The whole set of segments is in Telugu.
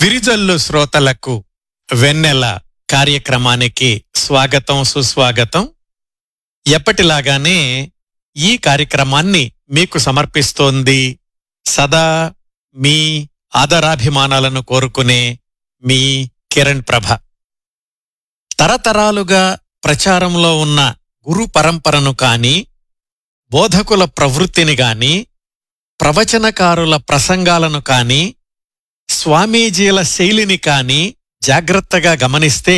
విరిజల్లు శ్రోతలకు వెన్నెల కార్యక్రమానికి స్వాగతం సుస్వాగతం ఎప్పటిలాగానే ఈ కార్యక్రమాన్ని మీకు సమర్పిస్తోంది సదా మీ ఆదరాభిమానాలను కోరుకునే మీ కిరణ్ ప్రభ తరతరాలుగా ప్రచారంలో ఉన్న గురు పరంపరను కాని బోధకుల ప్రవృత్తిని గాని ప్రవచనకారుల ప్రసంగాలను కాని స్వామీజీల శైలిని కాని జాగ్రత్తగా గమనిస్తే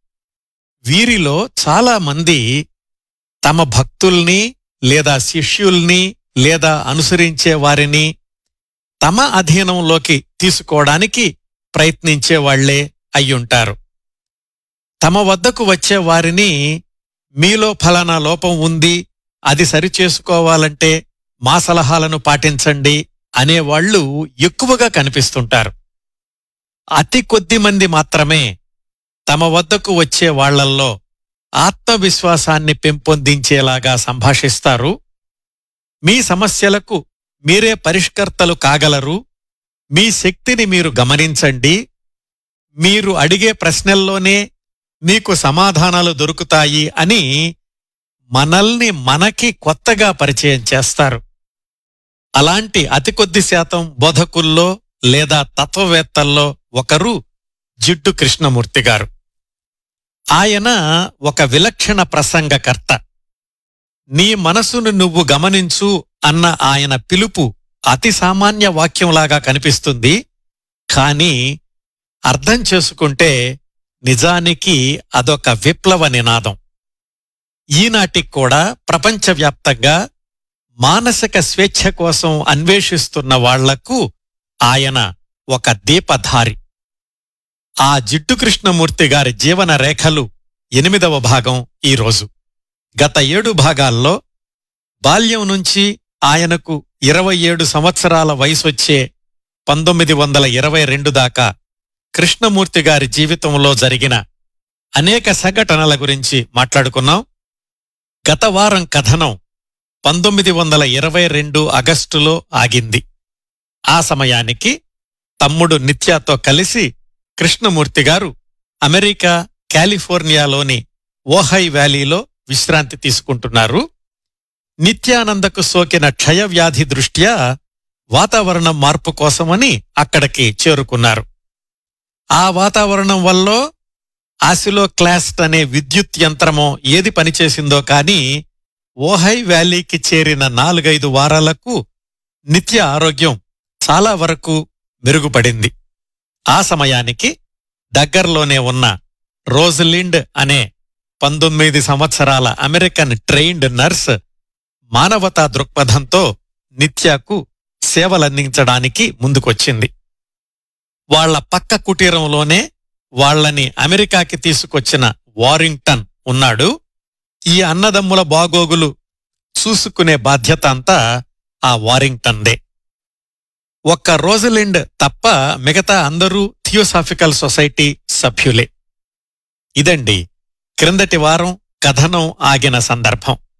వీరిలో చాలా మంది తమ భక్తుల్ని లేదా శిష్యుల్ని లేదా అనుసరించే వారిని తమ అధీనంలోకి తీసుకోవడానికి ప్రయత్నించే వాళ్లే అయ్యుంటారు తమ వద్దకు వచ్చే వారిని మీలో ఫలానా లోపం ఉంది అది సరిచేసుకోవాలంటే మా సలహాలను పాటించండి అనేవాళ్లు ఎక్కువగా కనిపిస్తుంటారు అతి కొద్ది మంది మాత్రమే తమ వద్దకు వచ్చే వాళ్లల్లో ఆత్మవిశ్వాసాన్ని పెంపొందించేలాగా సంభాషిస్తారు మీ సమస్యలకు మీరే పరిష్కర్తలు కాగలరు మీ శక్తిని మీరు గమనించండి మీరు అడిగే ప్రశ్నల్లోనే మీకు సమాధానాలు దొరుకుతాయి అని మనల్ని మనకి కొత్తగా పరిచయం చేస్తారు అలాంటి అతి కొద్ది శాతం బోధకుల్లో లేదా తత్వవేత్తల్లో ఒకరు జిడ్డు కృష్ణమూర్తి గారు ఆయన ఒక విలక్షణ ప్రసంగకర్త నీ మనసును నువ్వు గమనించు అన్న ఆయన పిలుపు అతి సామాన్య వాక్యంలాగా కనిపిస్తుంది కాని అర్థం చేసుకుంటే నిజానికి అదొక విప్లవ నినాదం ఈనాటికి కూడా ప్రపంచవ్యాప్తంగా మానసిక స్వేచ్ఛ కోసం అన్వేషిస్తున్న వాళ్లకు ఆయన ఒక దీపధారి ఆ జిడ్డు కృష్ణమూర్తి గారి జీవన రేఖలు ఎనిమిదవ భాగం ఈరోజు గత ఏడు భాగాల్లో బాల్యం నుంచి ఆయనకు ఇరవై ఏడు సంవత్సరాల వయసొచ్చే పంతొమ్మిది వందల ఇరవై రెండు దాకా కృష్ణమూర్తి గారి జీవితంలో జరిగిన అనేక సంఘటనల గురించి మాట్లాడుకున్నాం గత వారం కథనం పంతొమ్మిది వందల ఇరవై రెండు ఆగస్టులో ఆగింది ఆ సమయానికి తమ్ముడు నిత్యాతో కలిసి కృష్ణమూర్తి గారు అమెరికా కాలిఫోర్నియాలోని ఓహై వ్యాలీలో విశ్రాంతి తీసుకుంటున్నారు నిత్యానందకు సోకిన క్షయవ్యాధి దృష్ట్యా వాతావరణం మార్పు కోసమని అక్కడికి చేరుకున్నారు ఆ వాతావరణం వల్ల ఆసిలో క్లాస్ట్ అనే విద్యుత్ యంత్రమో ఏది పనిచేసిందో కాని ఓహై వ్యాలీకి చేరిన నాలుగైదు వారాలకు నిత్య ఆరోగ్యం చాలా వరకు మెరుగుపడింది ఆ సమయానికి దగ్గర్లోనే ఉన్న రోజ్లిండ్ అనే పంతొమ్మిది సంవత్సరాల అమెరికన్ ట్రైన్డ్ నర్స్ మానవతా దృక్పథంతో నిత్యకు సేవలందించడానికి ముందుకొచ్చింది వాళ్ల పక్క కుటీరంలోనే వాళ్లని అమెరికాకి తీసుకొచ్చిన వారింగ్టన్ ఉన్నాడు ఈ అన్నదమ్ముల బాగోగులు చూసుకునే బాధ్యత అంతా ఆ వారింగ్టన్దే ఒక్క రోజలిండ్ తప్ప మిగతా అందరూ థియోసాఫికల్ సొసైటీ సభ్యులే ఇదండి క్రిందటి వారం కథనం ఆగిన సందర్భం